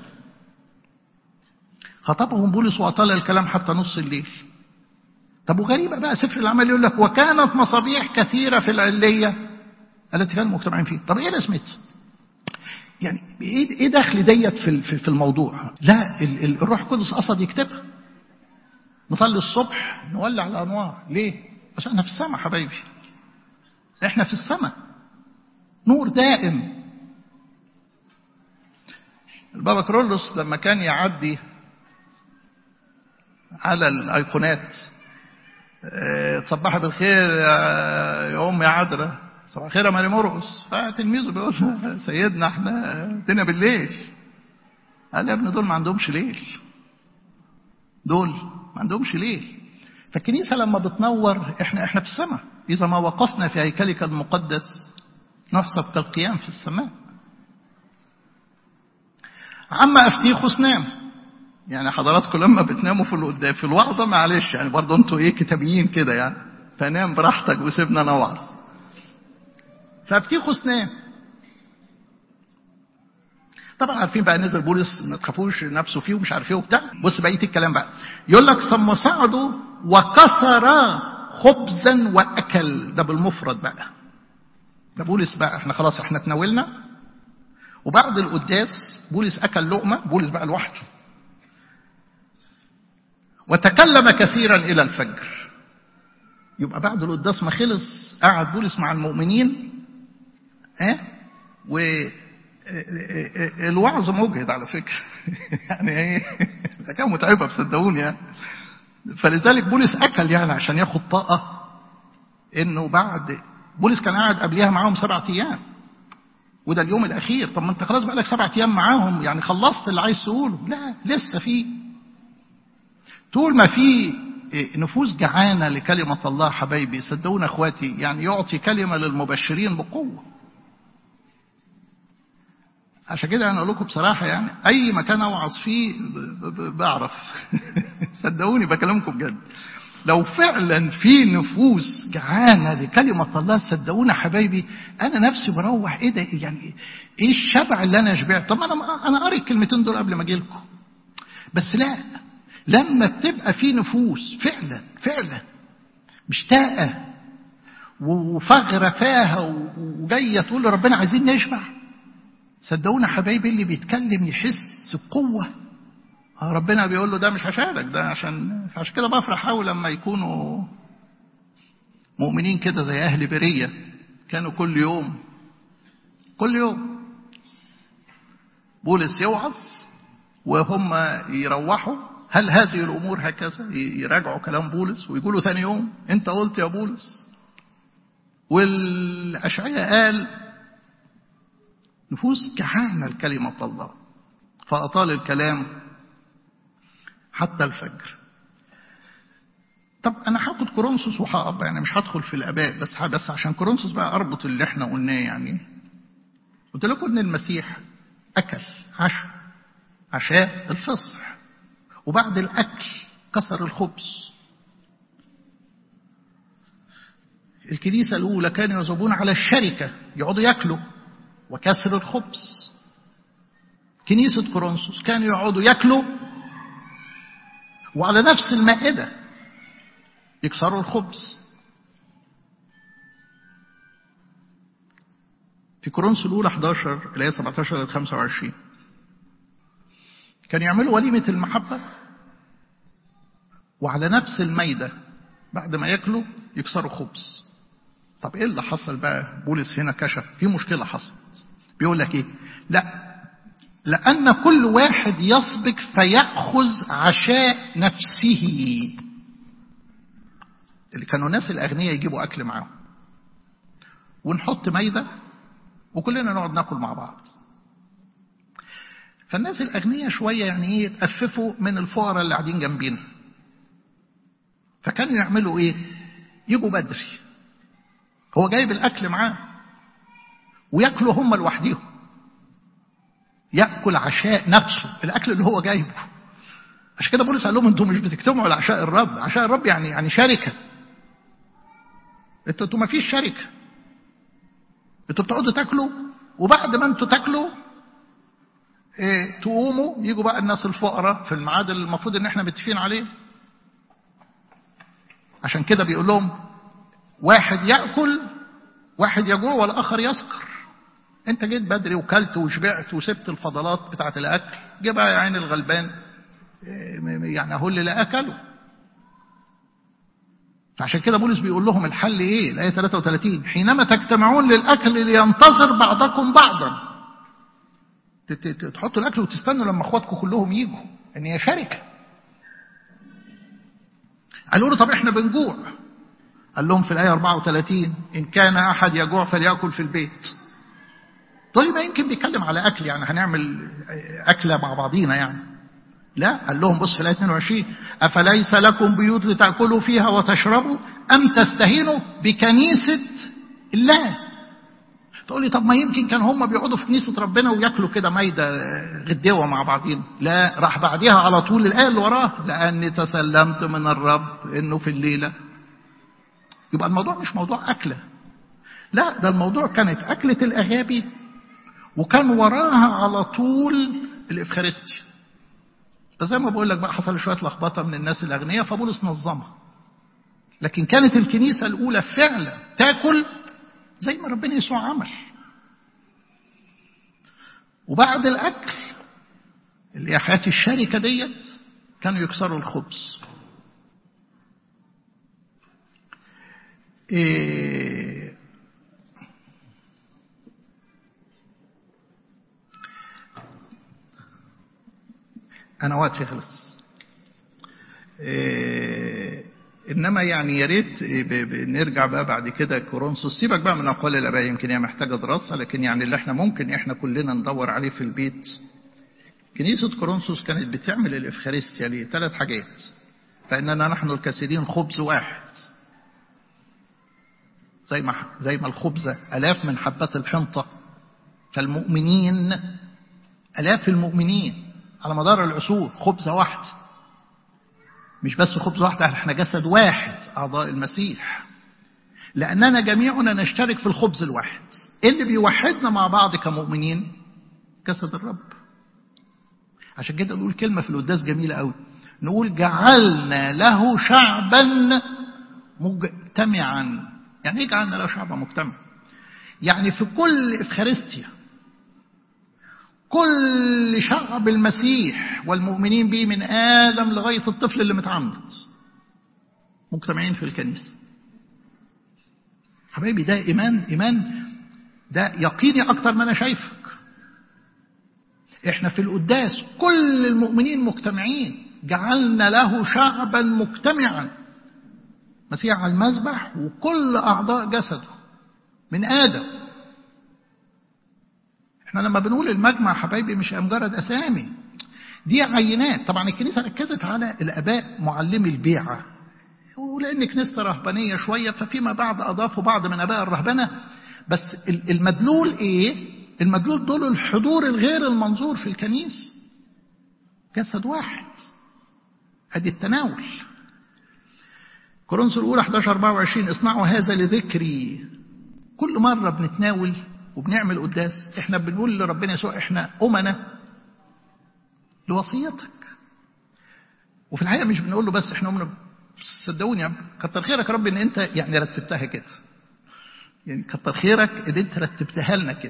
خطبهم بولس واطال الكلام حتى نص الليل طب وغريبه بقى سفر الاعمال يقول لك وكانت مصابيح كثيره في العليه التي كانوا مجتمعين فيه طب ايه لازمتها يعني ايه ايه دخل ديت في في الموضوع لا الروح القدس قصد يكتبها نصلي الصبح نولع الانوار ليه عشان احنا في السماء حبايبي احنا في السماء نور دائم البابا كرولوس لما كان يعدي على الايقونات اه تصبحي بالخير يا ام يا عذراء صباح الخير يا ماري مرقص فتلميذه بيقول له سيدنا احنا ادينا بالليل قال يا ابني دول ما عندهمش ليل دول ما عندهمش ليل فالكنيسه لما بتنور احنا احنا في السماء اذا ما وقفنا في هيكلك المقدس نحسب كالقيام في السماء عما افتيخوس نام يعني حضراتكم لما بتناموا في القدام في الوعظه معلش يعني برضه انتوا ايه كتابيين كده يعني فنام براحتك وسيبنا نوعظ فافتيخوس نام طبعا عارفين بقى نزل بولس ما تخافوش نفسه فيه ومش عارف ايه وبتاع بص بقيه الكلام بقى يقول لك ثم صعدوا وكسر خبزا واكل ده بالمفرد بقى ده بولس بقى احنا خلاص احنا تناولنا وبعد القداس بولس اكل لقمه بولس بقى لوحده وتكلم كثيرا الى الفجر يبقى بعد القداس ما خلص قعد بولس مع المؤمنين ها و الوعظ مجهد على فكره يعني ايه كان متعبه بصدقوني يعني فلذلك بولس اكل يعني عشان ياخد طاقه انه بعد بولس كان قاعد قبليها معاهم سبعة ايام وده اليوم الاخير طب ما انت خلاص بقالك سبعة ايام معاهم يعني خلصت اللي عايز تقوله لا لسه في طول ما في نفوس جعانة لكلمة الله حبايبي صدقونا اخواتي يعني يعطي كلمة للمبشرين بقوة عشان كده انا اقول لكم بصراحه يعني اي مكان اوعظ فيه بعرف صدقوني بكلمكم بجد لو فعلا في نفوس جعانه لكلمه الله صدقونا حبايبي انا نفسي بروح ايه ده يعني ايه الشبع اللي انا شبعت طب انا انا قاري الكلمتين دول قبل ما اجي لكم بس لا لما بتبقى في نفوس فعلا فعلا مشتاقه وفغره فيها وجايه تقول لربنا عايزين نشبع صدقونا حبايبي اللي بيتكلم يحس بقوة ربنا بيقول له ده مش عشانك ده عشان عشان كده بفرح قوي لما يكونوا مؤمنين كده زي أهل برية كانوا كل يوم كل يوم بولس يوعظ وهم يروحوا هل هذه الأمور هكذا يراجعوا كلام بولس ويقولوا ثاني يوم أنت قلت يا بولس والأشعياء قال نفوس جعانة لكلمة الله فأطال الكلام حتى الفجر طب أنا هاخد كورنثوس وهقف يعني مش هدخل في الآباء بس بس عشان كورنثوس بقى أربط اللي إحنا قلناه يعني قلت لكم إن المسيح أكل عشاء عشاء الفصح وبعد الأكل كسر الخبز الكنيسة الأولى كانوا يذهبون على الشركة يقعدوا ياكلوا وكسر الخبز كنيسة كورنثوس كانوا يقعدوا ياكلوا وعلى نفس المائدة يكسروا الخبز في كورنثوس الأولى 11 اللي هي 17 ل 25 كانوا يعملوا وليمة المحبة وعلى نفس الميدة بعد ما ياكلوا يكسروا خبز طب ايه اللي حصل بقى بولس هنا كشف في مشكلة حصلت بيقول لك ايه لا لأن كل واحد يسبق فيأخذ عشاء نفسه اللي كانوا الناس الأغنياء يجيبوا أكل معاهم ونحط ميدة وكلنا نقعد ناكل مع بعض فالناس الأغنياء شوية يعني إيه يتأففوا من الفقراء اللي قاعدين جنبينا فكانوا يعملوا إيه يجوا بدري هو جايب الأكل معاه وياكلوا هم لوحديهم ياكل عشاء نفسه الاكل اللي هو جايبه عشان كده بولس قال لهم انتوا مش بتجتمعوا لعشاء الرب عشاء الرب يعني يعني شركه انتوا انتوا ما فيش شركه انتوا بتقعدوا تاكلوا وبعد ما انتوا تاكلوا إيه تقوموا يجوا بقى الناس الفقراء في الميعاد اللي المفروض ان احنا متفقين عليه عشان كده بيقول لهم واحد ياكل واحد يجوع والاخر يسكر انت جيت بدري وكلت وشبعت وسبت الفضلات بتاعه الاكل جه بقى يا عين الغلبان يعني اهو اللي لا اكله فعشان كده بولس بيقول لهم الحل ايه الايه 33 حينما تجتمعون للاكل لينتظر بعضكم بعضا تحطوا الاكل وتستنوا لما اخواتكم كلهم يجوا ان هي شركه قالوا له طب احنا بنجوع قال لهم في الايه 34 ان كان احد يجوع فليأكل في البيت تقول ما يمكن بيتكلم على اكل يعني هنعمل اكله مع بعضينا يعني لا قال لهم بص في الايه 22 افليس لكم بيوت لتاكلوا فيها وتشربوا ام تستهينوا بكنيسه الله تقول لي طب ما يمكن كان هم بيقعدوا في كنيسه ربنا وياكلوا كده مايده غدوه مع بعضين لا راح بعديها على طول الايه اللي وراها لاني تسلمت من الرب انه في الليله يبقى الموضوع مش موضوع اكله لا ده الموضوع كانت اكله الاغابي وكان وراها على طول الافخارستيا بس زي ما بقول لك بقى حصل شويه لخبطه من الناس الاغنياء فبولس نظمها لكن كانت الكنيسه الاولى فعلا تاكل زي ما ربنا يسوع عمل وبعد الاكل اللي هي حياه الشركه ديت كانوا يكسروا الخبز إيه أنا وقتي خلص إيه إنما يعني يا ريت نرجع بقى بعد كده كورنثوس سيبك بقى من أقوال الآباء يمكن هي محتاجة دراسة لكن يعني اللي إحنا ممكن إحنا كلنا ندور عليه في البيت كنيسة كورنثوس كانت بتعمل الإفخارستيا ليه؟ ثلاث حاجات فإننا نحن الكاسدين خبز واحد زي ما زي ما الخبزة آلاف من حبات الحنطة فالمؤمنين آلاف المؤمنين على مدار العصور خبزة واحدة مش بس خبز واحدة احنا جسد واحد أعضاء المسيح لأننا جميعنا نشترك في الخبز الواحد اللي بيوحدنا مع بعض كمؤمنين جسد الرب عشان كده نقول كلمة في القداس جميلة قوي نقول جعلنا له شعبا مجتمعا يعني ايه جعلنا له شعبا مجتمع يعني في كل افخارستيا كل شعب المسيح والمؤمنين به من آدم لغاية الطفل اللي متعمد مجتمعين في الكنيسة حبايبي ده إيمان إيمان ده يقيني أكتر ما أنا شايفك إحنا في القداس كل المؤمنين مجتمعين جعلنا له شعبا مجتمعا مسيح على المذبح وكل أعضاء جسده من آدم احنا لما بنقول المجمع حبايبي مش مجرد اسامي دي عينات طبعا الكنيسه ركزت على الاباء معلمي البيعه ولان كنيسه رهبانيه شويه ففيما بعد اضافوا بعض من اباء الرهبنه بس المدلول ايه المدلول دول الحضور الغير المنظور في الكنيسه جسد واحد ادي التناول كورنثوس الاولى 11 24 اصنعوا هذا لذكري كل مره بنتناول وبنعمل قداس احنا بنقول لربنا يسوع احنا أمنا لوصيتك وفي الحقيقة مش بنقول له بس احنا أمنا صدقوني يا كتر خيرك يا رب ان انت يعني رتبتها كده يعني كتر خيرك ان انت رتبتها لنا كده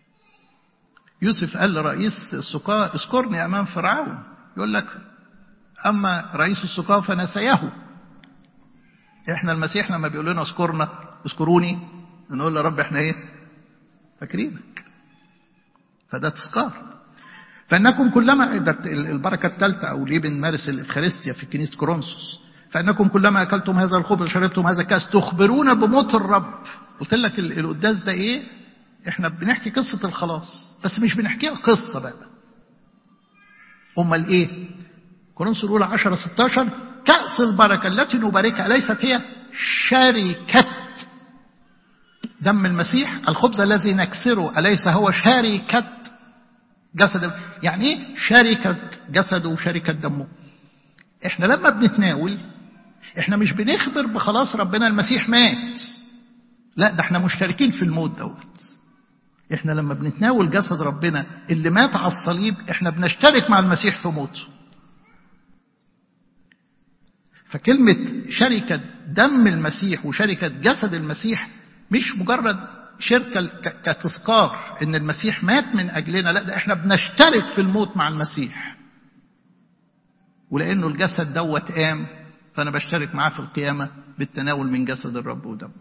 يوسف قال لرئيس السقاة اذكرني امام فرعون يقول لك أما رئيس السقاة فنسيه إحنا المسيح لما بيقول لنا اذكرنا اذكروني نقول له رب إحنا إيه فاكرينك فده تذكار فإنكم كلما ده البركة الثالثة أو ليه بنمارس الإفخارستيا في كنيسة كورنثوس فإنكم كلما أكلتم هذا الخبز وشربتم هذا الكاس تخبرون بموت الرب قلت لك القداس ده إيه إحنا بنحكي قصة الخلاص بس مش بنحكيها قصة بقى أمال إيه كورنثوس الأولى 10 16 كأس البركة التي نباركها ليست هي شركة دم المسيح الخبز الذي نكسره أليس هو شركة جسد يعني ايه شركة جسده وشركة دمه احنا لما بنتناول احنا مش بنخبر بخلاص ربنا المسيح مات لا ده احنا مشتركين في الموت دوت احنا لما بنتناول جسد ربنا اللي مات على الصليب احنا بنشترك مع المسيح في موته فكلمة شركة دم المسيح وشركة جسد المسيح مش مجرد شركة كتذكار ان المسيح مات من اجلنا لا ده احنا بنشترك في الموت مع المسيح ولانه الجسد دوت قام فانا بشترك معاه في القيامة بالتناول من جسد الرب ودمه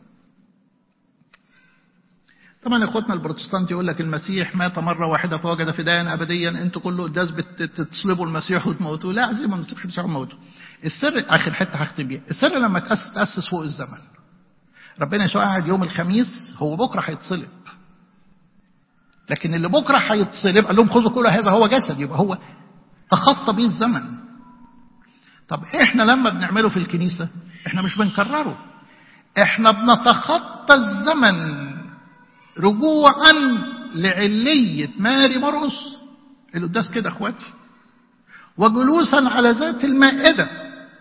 طبعا اخواتنا البروتستانت يقول لك المسيح مات مره واحده فوجد فداء ابديا انتوا كله قداس بتصلبوا المسيح وتموتوه لا عايزين ما نسيبش المسيح ونموته السر اخر حته هختم بيها السر لما تاسس تاسس فوق الزمن ربنا يسوع قاعد يوم الخميس هو بكره هيتصلب لكن اللي بكره هيتصلب قال لهم خذوا كل هذا هو جسد يبقى هو تخطى بيه الزمن طب احنا لما بنعمله في الكنيسه احنا مش بنكرره احنا بنتخطى الزمن رجوعا لعلية ماري مرقس القداس كده اخواتي وجلوسا على ذات المائدة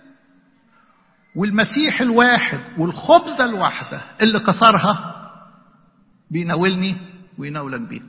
والمسيح الواحد والخبزة الواحدة اللي كسرها بيناولني ويناولك بيه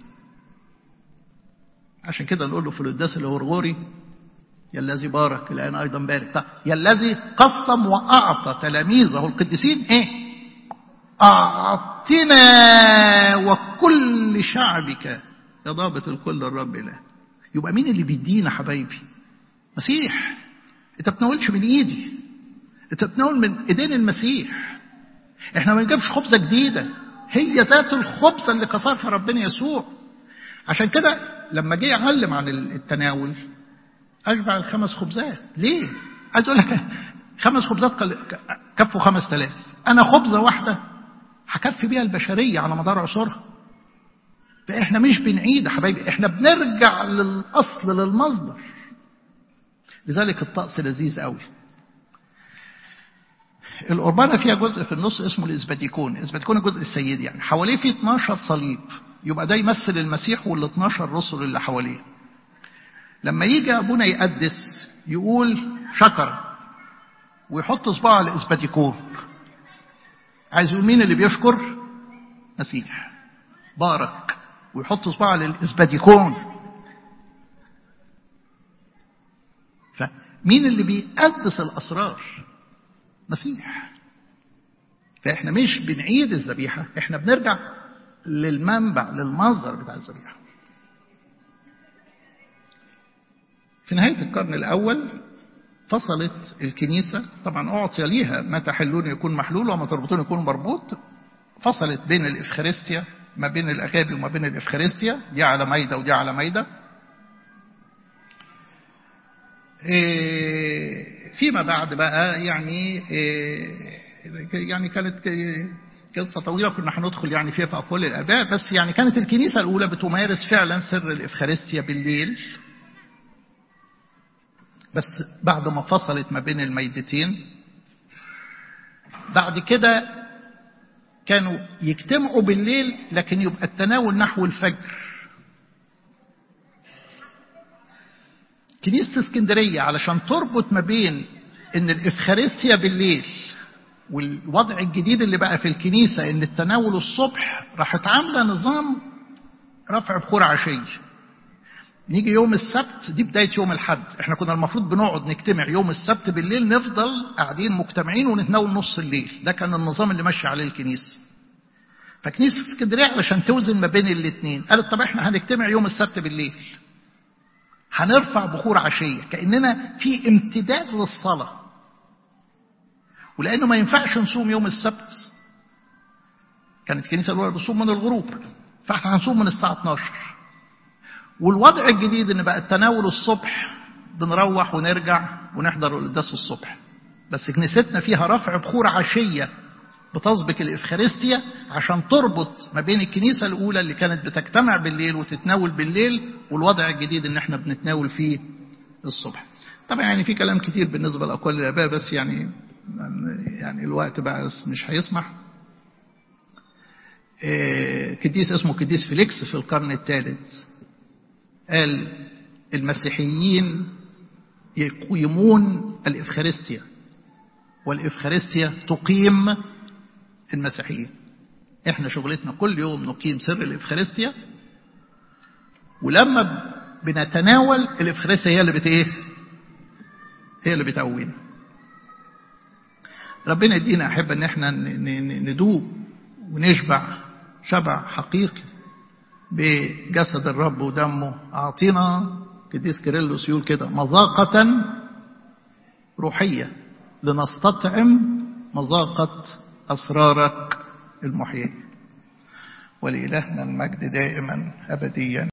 عشان كده نقول له في القداس الغرغوري يا الذي بارك الآن أيضا بارك طيب يا الذي قسم وأعطى تلاميذه القديسين إيه أعطنا وكل شعبك يا ضابط الكل الرب إله يبقى مين اللي بيدينا حبايبي مسيح انت بتناولش من ايدي انت بتناول من ايدين المسيح احنا ما نجيبش خبزه جديده هي ذات الخبزه اللي كسرها ربنا يسوع عشان كده لما جه يعلم عن التناول اشبع الخمس خبزات ليه عايز اقول لك خمس خبزات كفوا خمس تلاف انا خبزه واحده هكفي بيها البشرية على مدار عصورها فإحنا مش بنعيد يا حبايبي إحنا بنرجع للأصل للمصدر لذلك الطقس لذيذ قوي القربانة فيها جزء في النص اسمه الإسباتيكون الإسباتيكون الجزء السيد يعني حواليه في 12 صليب يبقى ده يمثل المسيح وال 12 رسل اللي حواليه لما يجي أبونا يقدس يقول شكر ويحط صباعه على الإسباتيكون عايز يقول مين اللي بيشكر مسيح بارك ويحط صباعه للإسباتيكون فمين اللي بيقدس الأسرار مسيح فإحنا مش بنعيد الذبيحة إحنا بنرجع للمنبع للمصدر بتاع الذبيحة في نهاية القرن الأول فصلت الكنيسة طبعا أعطي ليها ما تحلون يكون محلول وما تربطون يكون مربوط فصلت بين الإفخارستيا ما بين الأغابي وما بين الإفخارستيا دي على ميدة ودي على ميدة فيما بعد بقى يعني يعني كانت قصة طويلة كنا هندخل يعني فيها في أقوال الآباء بس يعني كانت الكنيسة الأولى بتمارس فعلا سر الإفخارستيا بالليل بس بعد ما فصلت ما بين الميدتين بعد كده كانوا يجتمعوا بالليل لكن يبقى التناول نحو الفجر كنيسة اسكندرية علشان تربط ما بين ان الافخارستيا بالليل والوضع الجديد اللي بقى في الكنيسة ان التناول الصبح راحت عاملة نظام رفع بخور عشية نيجي يوم السبت دي بداية يوم الحد احنا كنا المفروض بنقعد نجتمع يوم السبت بالليل نفضل قاعدين مجتمعين ونتناول نص الليل ده كان النظام اللي ماشي عليه الكنيسة فكنيسة اسكندرية علشان توزن ما بين الاثنين قالت طب احنا هنجتمع يوم السبت بالليل هنرفع بخور عشية كأننا في امتداد للصلاة ولأنه ما ينفعش نصوم يوم السبت كانت الكنيسة الأولى بتصوم من الغروب فاحنا هنصوم من الساعة 12 والوضع الجديد ان بقى التناول الصبح بنروح ونرجع ونحضر القداس الصبح بس كنيستنا فيها رفع بخور عشية بتسبق الإفخارستيا عشان تربط ما بين الكنيسة الأولى اللي كانت بتجتمع بالليل وتتناول بالليل والوضع الجديد إن احنا بنتناول فيه الصبح. طبعا يعني في كلام كتير بالنسبة لأقوال الآباء بس يعني يعني الوقت بقى مش هيسمح. قديس اسمه قديس فيليكس في القرن الثالث قال المسيحيين يقيمون الإفخارستيا والإفخارستيا تقيم المسيحيين احنا شغلتنا كل يوم نقيم سر الإفخارستيا ولما بنتناول الإفخارستيا هي اللي بت ايه هي اللي بتقوينا ربنا يدينا أحب ان احنا ندوب ونشبع شبع حقيقي بجسد الرب ودمه أعطينا قديس كيرلس يقول كده مذاقة روحية لنستطعم مذاقة أسرارك المحيية ولإلهنا المجد دائما أبديا